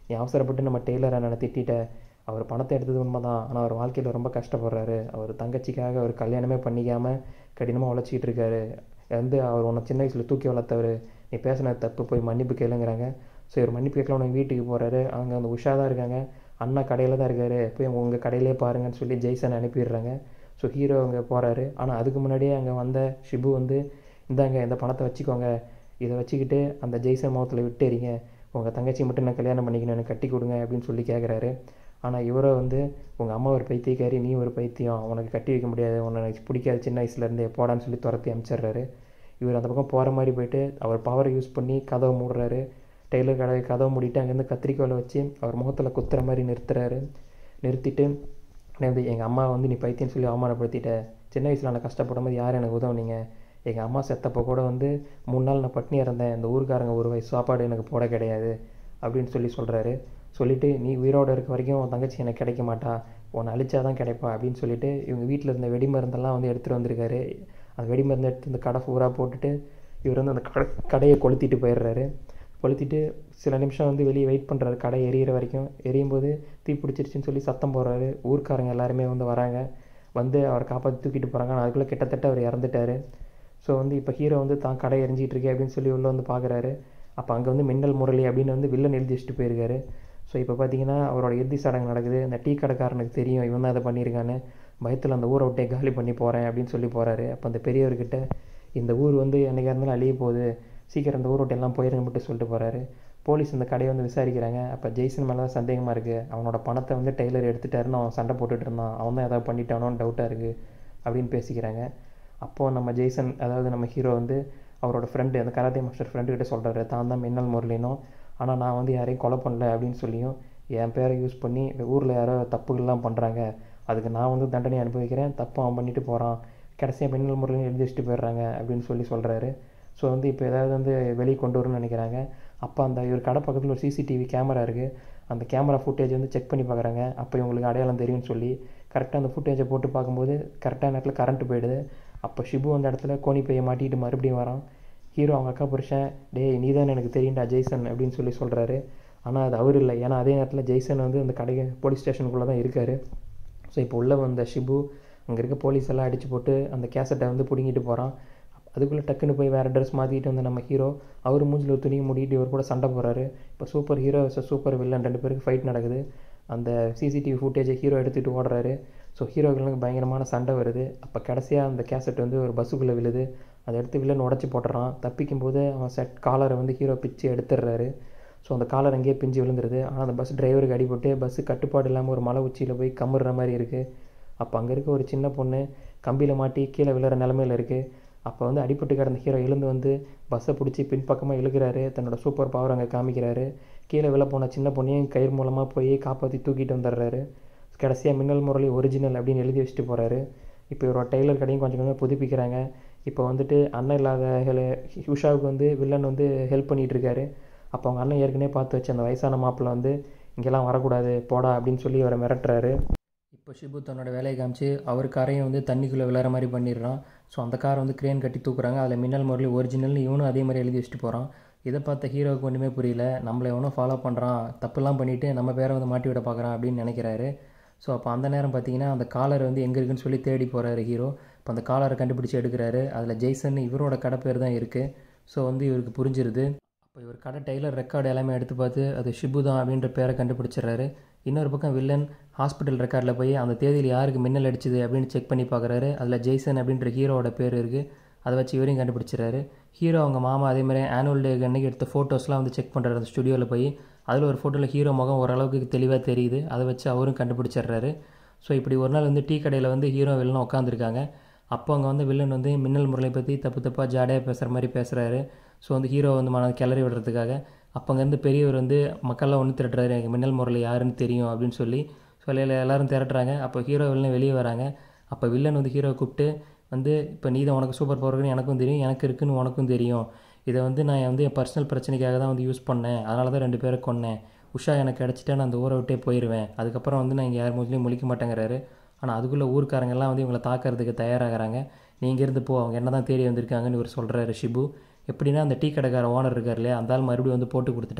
நீ அவசரப்பட்டு நம்ம டெய்லர் அண்ணனை திட்டிட்ட அவர் பணத்தை எடுத்தது உண்மை தான் ஆனால் அவர் வாழ்க்கையில் ரொம்ப கஷ்டப்படுறாரு அவர் தங்கச்சிக்காக அவர் கல்யாணமே பண்ணிக்காமல் கடினமாக உழைச்சிக்கிட்டு இருக்காரு வந்து அவர் உன்னை சின்ன வயசில் தூக்கி வளர்த்தவர் நீ பேசின தப்பு போய் மன்னிப்பு கேளுங்கிறாங்க ஸோ இவர் மன்னிப்பு கேட்கல உனக்கு வீட்டுக்கு போகிறாரு அங்கே அந்த உஷா தான் இருக்காங்க அண்ணா கடையில் தான் இருக்காரு போய் உங்கள் கடையிலே பாருங்கன்னு சொல்லி ஜெய்சன் அனுப்பிடுறாங்க ஸோ ஹீரோ அங்கே போகிறாரு ஆனால் அதுக்கு முன்னாடியே அங்கே வந்த ஷிபு வந்து இந்தாங்க இந்த பணத்தை வச்சுக்கோங்க இதை வச்சுக்கிட்டு அந்த ஜெய்சன் முகத்தில் விட்டுறீங்க உங்கள் தங்கச்சி மட்டும் நான் கல்யாணம் பண்ணிக்கணும் எனக்கு கட்டி கொடுங்க அப்படின்னு சொல்லி கேட்குறாரு ஆனால் இவரை வந்து உங்கள் அம்மா ஒரு பைத்தியக்காரி நீ ஒரு பைத்தியம் உனக்கு கட்டி வைக்க முடியாது உன்னை எனக்கு பிடிக்காது சின்ன வயசுலேருந்தே போடான்னு சொல்லி துரத்தி அனுப்பிச்சிடுறாரு இவர் அந்த பக்கம் போகிற மாதிரி போயிட்டு அவர் பவரை யூஸ் பண்ணி கதவை மூடுறாரு டெய்லர் கடை கதவை மூடிட்டு அங்கேருந்து கத்திரிக்கோலை வச்சு அவர் முகத்தில் குத்துற மாதிரி நிறுத்துறாரு நிறுத்திட்டு நான் வந்து எங்கள் அம்மா வந்து நீ பைத்தியம்னு சொல்லி அவமானப்படுத்திட்ட சின்ன வயசில் நான் கஷ்டப்படும் போது யார் எனக்கு உதவுனீங்க எங்கள் அம்மா செத்தப்போ கூட வந்து மூணு நாள் நான் பட்னியாக இருந்தேன் இந்த ஊருக்காரங்க ஒரு வயசு சாப்பாடு எனக்கு போட கிடையாது அப்படின்னு சொல்லி சொல்கிறாரு சொல்லிவிட்டு நீ உயிரோடு இருக்க வரைக்கும் உன் தங்கச்சி எனக்கு கிடைக்க மாட்டா உன்னை அழிச்சா தான் கிடைப்பா அப்படின்னு சொல்லிட்டு இவங்க வீட்டில் இருந்த வெடிமருந்தெல்லாம் வந்து எடுத்துகிட்டு வந்திருக்காரு அந்த வெடிமருந்து எடுத்து இந்த கடை பூரா போட்டுட்டு இவர் வந்து அந்த கடை கடையை கொளுத்திட்டு போயிடுறாரு கொளுத்திட்டு சில நிமிஷம் வந்து வெளியே வெயிட் பண்ணுறாரு கடை எரியிற வரைக்கும் எரியும் போது தீ பிடிச்சிருச்சுன்னு சொல்லி சத்தம் போடுறாரு ஊர்க்காரங்க எல்லாருமே வந்து வராங்க வந்து அவரை காப்பாற்றி தூக்கிட்டு போகிறாங்க ஆனால் அதுக்குள்ளே கிட்டத்தட்ட அவர் இறந்துட்டார் ஸோ வந்து இப்போ ஹீரோ வந்து தான் கடை எரிஞ்சிட்டு இருக்கே அப்படின்னு சொல்லி உள்ளே வந்து பார்க்குறாரு அப்போ அங்கே வந்து மின்னல் முரளி அப்படின்னு வந்து வில்லன் எழுதி வச்சுட்டு போயிருக்காரு ஸோ இப்போ பார்த்தீங்கன்னா அவரோட இறுதி சடங்கு நடக்குது அந்த டீ கடைக்காரனுக்கு தெரியும் இவன் தான் அதை பண்ணியிருக்கான்னு பயத்தில் அந்த ஊரை விட்டே காலி பண்ணி போகிறேன் அப்படின்னு சொல்லி போகிறாரு அப்போ அந்த பெரியவர்கிட்ட இந்த ஊர் வந்து என்னைக்கா இருந்தாலும் அழிய போகுது சீக்கிரம் இந்த ஊரை விட்டு எல்லாம் போயிருங்க மட்டும் சொல்லிட்டு போகிறாரு போலீஸ் இந்த கடையை வந்து விசாரிக்கிறாங்க அப்போ ஜெய்சன் மேலே தான் சந்தேகமாக இருக்குது அவனோட பணத்தை வந்து டெய்லர் எடுத்துட்டாருன்னு அவன் சண்டை போட்டுட்டு இருந்தான் அவன் தான் ஏதாவது பண்ணிட்டானோன்னு டவுட்டாக இருக்குது அப்படின்னு பேசிக்கிறாங்க அப்போது நம்ம ஜெய்சன் அதாவது நம்ம ஹீரோ வந்து அவரோட ஃப்ரெண்டு அந்த கராத்தே மாஸ்டர் ஃப்ரெண்டுக்கிட்ட சொல்கிறாரு தான் தான் மின்னல் முரளினும் ஆனால் நான் வந்து யாரையும் கொலை பண்ணல அப்படின்னு சொல்லியும் என் பேரை யூஸ் பண்ணி ஊரில் யாரோ தப்புகள்லாம் பண்ணுறாங்க அதுக்கு நான் வந்து தண்டனை அனுபவிக்கிறேன் தப்பு அவன் பண்ணிட்டு போகிறான் கடைசியாக மின்னல் முரளின்னு எழுதி வச்சுட்டு போயிடுறாங்க அப்படின்னு சொல்லி சொல்கிறாரு ஸோ வந்து இப்போ ஏதாவது வந்து வெளியே கொண்டு வரணும்னு நினைக்கிறாங்க அப்போ அந்த இவர் கடை பக்கத்தில் ஒரு சிசிடிவி கேமரா இருக்குது அந்த கேமரா ஃபுட்டேஜ் வந்து செக் பண்ணி பார்க்குறாங்க அப்போ இவங்களுக்கு அடையாளம் தெரியும்னு சொல்லி கரெக்டாக அந்த ஃபுட்டேஜை போட்டு பார்க்கும்போது கரெக்டான நேரத்தில் கரண்ட் போயிடுது அப்போ ஷிபு அந்த இடத்துல கோணி பையை மாட்டிட்டு மறுபடியும் வரான் ஹீரோ அவங்க அக்கா புருஷன் டேய் நீ தான் எனக்கு தெரியும்டா ஜெய்சன் அப்படின்னு சொல்லி சொல்கிறாரு ஆனால் அது அவர் இல்லை ஏன்னா அதே நேரத்தில் ஜெய்சன் வந்து அந்த கடை போலீஸ் ஸ்டேஷனுக்குள்ளே தான் இருக்கார் ஸோ இப்போ உள்ளே வந்த ஷிபு அங்கே இருக்க போலீஸ் எல்லாம் அடித்து போட்டு அந்த கேசட்டை வந்து பிடுங்கிட்டு போகிறான் அதுக்குள்ளே டக்குன்னு போய் வேறு ட்ரெஸ் மாற்றிட்டு வந்த நம்ம ஹீரோ அவர் மூஞ்சில் ஒரு துணியை மூடிட்டு இவர் கூட சண்டை போகிறாரு இப்போ சூப்பர் ஹீரோ சூப்பர் வில்லன் ரெண்டு பேருக்கு ஃபைட் நடக்குது அந்த சிசிடிவி ஃபுட்டேஜை ஹீரோ எடுத்துகிட்டு ஓடுறாரு ஸோ ஹீரோக்களுக்கு பயங்கரமான சண்டை வருது அப்போ கடைசியாக அந்த கேசட் வந்து ஒரு பஸ்ஸுக்குள்ளே விழுது அதை எடுத்து வில்லன் உடச்சி போட்டுறான் தப்பிக்கும் போது அவன் செட் காலரை வந்து ஹீரோ பிச்சு எடுத்துடுறாரு ஸோ அந்த காலர் அங்கேயே பிஞ்சு விழுந்துருது ஆனால் அந்த பஸ் டிரைவருக்கு அடிபட்டு பஸ்ஸு கட்டுப்பாடு இல்லாமல் ஒரு மலை உச்சியில் போய் கம்முற மாதிரி இருக்குது அப்போ அங்கே இருக்க ஒரு சின்ன பொண்ணு கம்பியில் மாட்டி கீழே விழுற நிலமையில் இருக்குது அப்போ வந்து அடிபட்டு கிடந்த ஹீரோ எழுந்து வந்து பஸ்ஸை பிடிச்சி பின்பக்கமாக இழுக்கிறாரு தன்னோட சூப்பர் பவர் அங்கே காமிக்கிறாரு கீழே விழ போன சின்ன பொண்ணையும் கயிறு மூலமாக போய் காப்பாற்றி தூக்கிட்டு வந்துடுறாரு கடைசியாக மின்னல் முரளி ஒரிஜினல் அப்படின்னு எழுதி வச்சுட்டு போகிறாரு இப்போ இவரோட டெய்லர் கடையும் கொஞ்சம் கொஞ்சம் புதுப்பிக்கிறாங்க இப்போ வந்துட்டு அண்ணன் இல்லாத ஹெல உஷாவுக்கு வந்து வில்லன் வந்து ஹெல்ப் பண்ணிகிட்டு இருக்காரு அப்போ அவங்க அண்ணன் ஏற்கனவே பார்த்து வச்சு அந்த வயசான மாப்பிள்ளை வந்து இங்கெல்லாம் வரக்கூடாது போடா அப்படின்னு சொல்லி அவரை மிரட்டுறாரு இப்போ ஷிபு தன்னோட வேலையை காமிச்சு அவர் காரையும் வந்து தண்ணிக்குள்ளே விளையாற மாதிரி பண்ணிடுறான் ஸோ அந்த காரை வந்து க்ரேன் கட்டி தூக்குறாங்க அதில் மின்னல் முரளி ஒரிஜினல்னு இவனும் அதே மாதிரி எழுதி வச்சுட்டு போகிறான் இதை பார்த்த ஹீரோவுக்கு ஒன்றுமே புரியல நம்மளை எவனோ ஃபாலோ பண்ணுறான் தப்புலாம் பண்ணிவிட்டு நம்ம பேரை வந்து மாட்டி விட பார்க்குறான் அப்படின்னு நினைக்கிறாரு ஸோ அப்போ அந்த நேரம் பார்த்தீங்கன்னா அந்த காலர் வந்து எங்கே இருக்குன்னு சொல்லி தேடி போகிறாரு ஹீரோ இப்போ அந்த காலரை கண்டுபிடிச்சி எடுக்கிறாரு அதில் ஜெய்சன் இவரோட கடை பேர் தான் இருக்குது ஸோ வந்து இவருக்கு புரிஞ்சிருது அப்போ இவர் கடை டெய்லர் ரெக்கார்டு எல்லாமே எடுத்து பார்த்து அது ஷிபு தான் அப்படின்ற பேரை கண்டுபிடிச்சிடுறாரு இன்னொரு பக்கம் வில்லன் ஹாஸ்பிட்டல் ரெக்கார்டில் போய் அந்த தேதியில் யாருக்கு மின்னல் அடிச்சுது அப்படின்னு செக் பண்ணி பார்க்குறாரு அதில் ஜெய்சன் அப்படின்ற ஹீரோவோட பேர் இருக்குது அதை வச்சு இவரையும் கண்டுபிடிச்சிறாரு ஹீரோ அவங்க மாமா அதே மாதிரி ஆனுவல் டே அன்னைக்கு எடுத்த ஃபோட்டோஸ்லாம் வந்து செக் பண்ணுறாரு அந்த ஸ்டுடியோவில் போய் அதில் ஒரு ஃபோட்டோவில் ஹீரோ முகம் ஓரளவுக்கு தெளிவாக தெரியுது அதை வச்சு அவரும் கண்டுபிடிச்சிடுறாரு ஸோ இப்படி ஒரு நாள் வந்து டீ கடையில் வந்து ஹீரோ வில்லன் உட்காந்துருக்காங்க அப்போ அங்கே வந்து வில்லன் வந்து மின்னல் முரளை பற்றி தப்பு தப்பாக ஜாடையாக பேசுகிற மாதிரி பேசுகிறாரு ஸோ வந்து ஹீரோ வந்து மன கிளறி விடுறதுக்காக அப்போ அங்கேருந்து பெரியவர் வந்து மக்கள்லாம் ஒன்று திரட்டுறாரு எனக்கு மின்னல் முரளி யாருன்னு தெரியும் அப்படின்னு சொல்லி சொல்லி எல்லோரும் திரட்டுறாங்க அப்போ ஹீரோ வில்லன் வெளியே வராங்க அப்போ வில்லன் வந்து ஹீரோவை கூப்பிட்டு வந்து இப்போ நீ தான் உனக்கு சூப்பர் பவர் எனக்கும் தெரியும் எனக்கு இருக்குன்னு உனக்கும் தெரியும் இதை வந்து நான் வந்து என் பர்சனல் பிரச்சனைக்காக தான் வந்து யூஸ் பண்ணேன் அதனால தான் ரெண்டு பேரை கொன்னேன் உஷா எனக்கு கிடச்சிட்டா நான் அந்த ஊரை விட்டே போயிடுவேன் அதுக்கப்புறம் வந்து நான் இங்கே யார் மூஞ்சிலையும் முழிக்க மாட்டேங்கிறாரு ஆனால் அதுக்குள்ளே ஊர்க்காரங்கெல்லாம் வந்து இவங்களை தாக்கிறதுக்கு தயாராகிறாங்க நீ இங்கேருந்து போ அவங்க என்ன தான் தேடி வந்திருக்காங்கன்னு இவர் சொல்கிறாரு ஷிபு எப்படின்னா அந்த டீ கடைக்கார ஓனர் இருக்கார் இல்லையா அந்த ஆள் மறுபடியும் வந்து போட்டு கொடுத்துட்டான்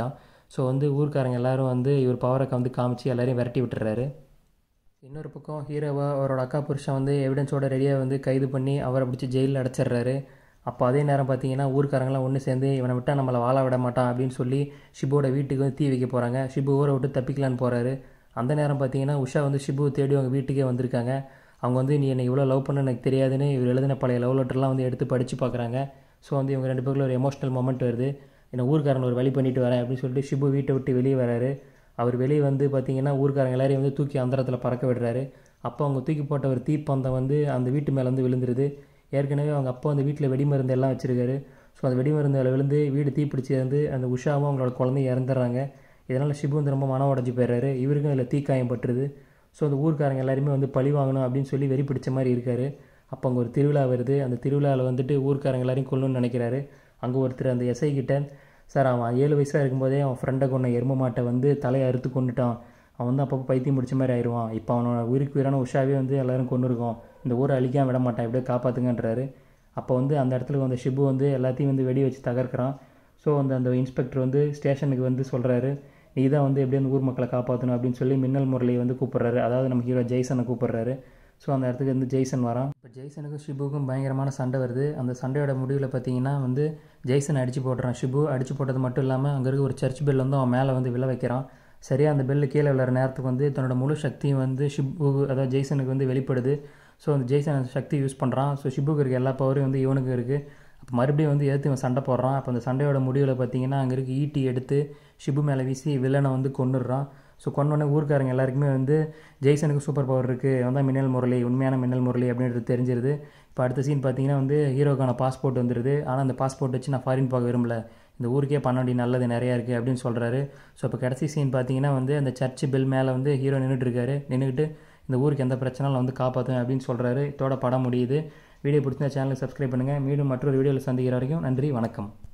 ஸோ வந்து ஊர்க்காரங்க எல்லாரும் வந்து இவர் பவரை வந்து காமிச்சு எல்லாரையும் விரட்டி விட்டுறாரு இன்னொரு பக்கம் ஹீரோவை அவரோட அக்கா புருஷன் வந்து எவிடன்ஸோட ரெடியாக வந்து கைது பண்ணி அவரை பிடிச்சி ஜெயிலில் அடைச்சிடுறாரு அப்போ அதே நேரம் பார்த்தீங்கன்னா ஊர்க்காரங்களாம் ஒன்று சேர்ந்து இவனை விட்டால் நம்மளை வாழ விட மாட்டான் அப்படின்னு சொல்லி ஷிபுவோட வீட்டுக்கு வந்து தீ வைக்க போகிறாங்க ஷிபு ஊரை விட்டு தப்பிக்கலான்னு போகிறாரு அந்த நேரம் பார்த்தீங்கன்னா உஷா வந்து ஷிபுவை தேடி அவங்க வீட்டுக்கே வந்திருக்காங்க அவங்க வந்து நீ என்னை இவ்வளோ லவ் பண்ண எனக்கு தெரியாதுன்னு இவர் எழுதின பழைய லவ் லெட்டர்லாம் வந்து எடுத்து படித்து பார்க்குறாங்க ஸோ வந்து இவங்க ரெண்டு பேருக்குள்ள ஒரு எமோஷனல் மொமெண்ட் வருது என்னை ஊர்க்காரன் ஒரு வழி பண்ணிட்டு வரேன் அப்படின்னு சொல்லிட்டு ஷிபு வீட்டை விட்டு வெளியே வராரு அவர் வெளியே வந்து பார்த்தீங்கன்னா ஊர்க்காரங்க எல்லாரையும் வந்து தூக்கி அந்தரத்தில் பறக்க விடுறாரு அப்போ அவங்க தூக்கி போட்ட ஒரு தீப்பந்தம் வந்து அந்த வீட்டு மேலே வந்து விழுந்துருது ஏற்கனவே அவங்க அப்பா அந்த வீட்டில் வெடிமருந்து எல்லாம் வச்சுருக்காரு ஸோ அந்த வெடிமருந்து அதில் விழுந்து வீடு தீப்பிடிச்சி இருந்து அந்த உஷாவும் அவங்களோட குழந்தையும் இறந்துடுறாங்க இதனால் ஷிபு வந்து ரொம்ப மனம் உடஞ்சி போயிடுறாரு இவருக்கும் அதில் தீக்காயம் பட்டுருது ஸோ அந்த ஊர்க்காரங்க எல்லாருமே வந்து பழி வாங்கணும் அப்படின்னு சொல்லி வெறி பிடிச்ச மாதிரி இருக்காரு அப்போ அங்கே ஒரு திருவிழா வருது அந்த திருவிழாவில் வந்துட்டு ஊர்க்காரங்க எல்லாரையும் கொல்லணும்னு நினைக்கிறாரு அங்கே ஒருத்தர் அந்த எஸ்ஐ கிட்ட சார் அவன் ஏழு வயசாக இருக்கும்போதே அவன் ஃப்ரெண்டை கொண்ட எரும மாட்டை வந்து தலையை அறுத்து கொண்டுட்டான் அவன் வந்து அப்பப்போ பைத்தியம் முடிச்ச மாதிரி ஆயிடுவான் இப்போ அவனோட உயிருக்கு உயிரான உஷாவே வந்து எல்லாரும் கொண்டு இருக்கோம் இந்த ஊரை அழிக்காம விட மாட்டான் எப்படியோ காப்பாற்றுங்கன்றாரு அப்போ வந்து அந்த இடத்துல வந்து ஷிபு வந்து எல்லாத்தையும் வந்து வெடி வச்சு தகர்க்கிறான் ஸோ அந்த அந்த இன்ஸ்பெக்டர் வந்து ஸ்டேஷனுக்கு வந்து சொல்கிறாரு நீ தான் வந்து எப்படியும் அந்த ஊர் மக்களை காப்பாற்றணும் அப்படின்னு சொல்லி மின்னல் முரளியை வந்து கூப்பிட்றாரு அதாவது நம்ம ஹீரோ ஜெய்சனை கூப்பிட்றாரு ஸோ அந்த இடத்துக்கு வந்து ஜெய்சன் வரான் இப்போ ஜெய்சனுக்கும் ஷிபுக்கும் பயங்கரமான சண்டை வருது அந்த சண்டையோட முடிவில் பார்த்தீங்கன்னா வந்து ஜெய்சன் அடித்து போடுறான் ஷிபு அடித்து போட்டது மட்டும் இல்லாமல் அங்கே இருக்க ஒரு சர்ச் பெல் வந்து அவன் மேலே வந்து விழ வைக்கிறான் சரியாக அந்த பெல்லு கீழே விழுற நேரத்துக்கு வந்து தன்னோட முழு சக்தியும் வந்து ஷிபு அதாவது ஜெய்சனுக்கு வந்து வெளிப்படுது ஸோ அந்த ஜெய்சன் அந்த சக்தி யூஸ் பண்ணுறான் ஸோ ஷிபுக்கு இருக்க எல்லா பவரும் வந்து இவனுக்கு இருக்குது அப்போ மறுபடியும் வந்து ஏற்று இவன் சண்டை போடுறான் அப்போ அந்த சண்டையோட முடிவில் பார்த்தீங்கன்னா அங்கே இருக்க ஈட்டி எடுத்து ஷிபு மேலே வீசி வில்லனை வந்து கொண்டுடுறான் ஸோ கொண்டோடனே ஊர்க்காரங்க எல்லாருக்குமே வந்து ஜெய்சனுக்கு சூப்பர் பவர் இருக்குது அவன் தான் மின்னல் முரளி உண்மையான மின்னல் முரளி அப்படின்றது தெரிஞ்சிருது இப்போ அடுத்த சீன் பார்த்தீங்கன்னா வந்து ஹீரோக்கான பாஸ்போர்ட் வந்துடுது ஆனால் அந்த பாஸ்போர்ட் வச்சு நான் ஃபாரின் பார்க்க விரும்பல இந்த ஊருக்கே பண்ண வேண்டிய நல்லது நிறையா இருக்குது அப்படின்னு சொல்கிறாரு ஸோ இப்போ கடைசி சீன் பார்த்தீங்கன்னா வந்து அந்த சர்ச் பெல் மேலே வந்து ஹீரோ நின்றுட்டு இருக்காரு நின்றுக்கிட்டு இந்த ஊருக்கு எந்த பிரச்சனாலும் வந்து காப்பாற்றுவேன் அப்படின்னு சொல்கிறாரு இதோட படம் முடியுது வீடியோ பிடிச்சிருந்தா சேனலுக்கு சப்ஸ்கிரைப் பண்ணுங்கள் மீண்டும் மற்றொரு வீடியோவில் சந்திக்கிற வரைக்கும் நன்றி வணக்கம்